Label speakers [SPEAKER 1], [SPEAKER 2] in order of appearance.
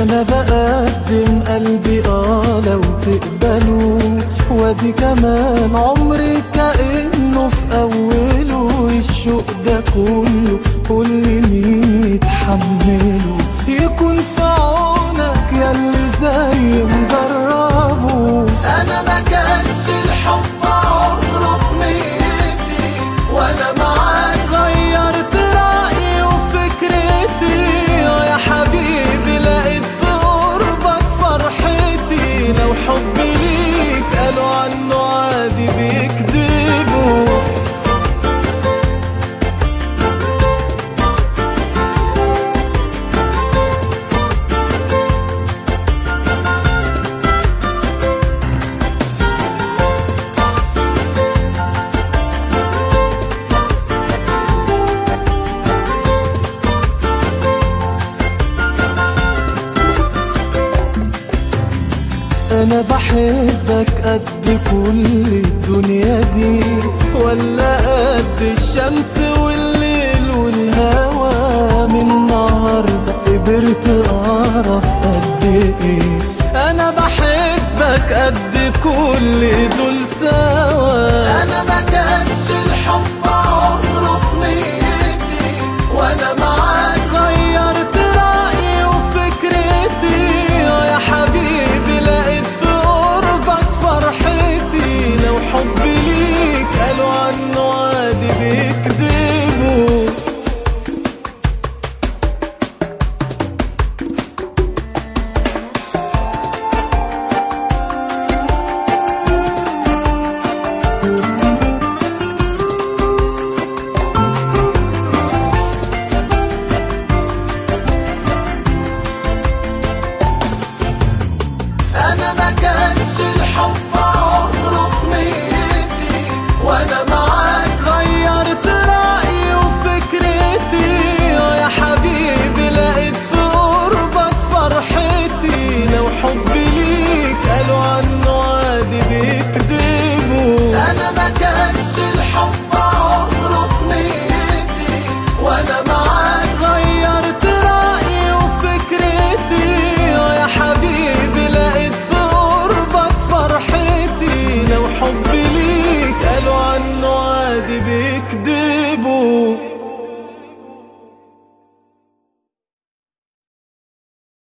[SPEAKER 1] انا بقدم قلبي اه لو تقبلوا وادي كمان عمري كأنه في اوله الشوق ده كله كل مين يتحمله يكون في عونك ياللي زي مجربه انا ما كانش الحب عمره في نيتي وانا معاك غيرت رأيي وفكرتي آه يا حبيبي لقيت في قربك فرحتي لو حبي ليك قالوا عنه عادي بيكذبوا انا بحبك قد كل الدنيا دي ولا قد الشمس والليل والهوا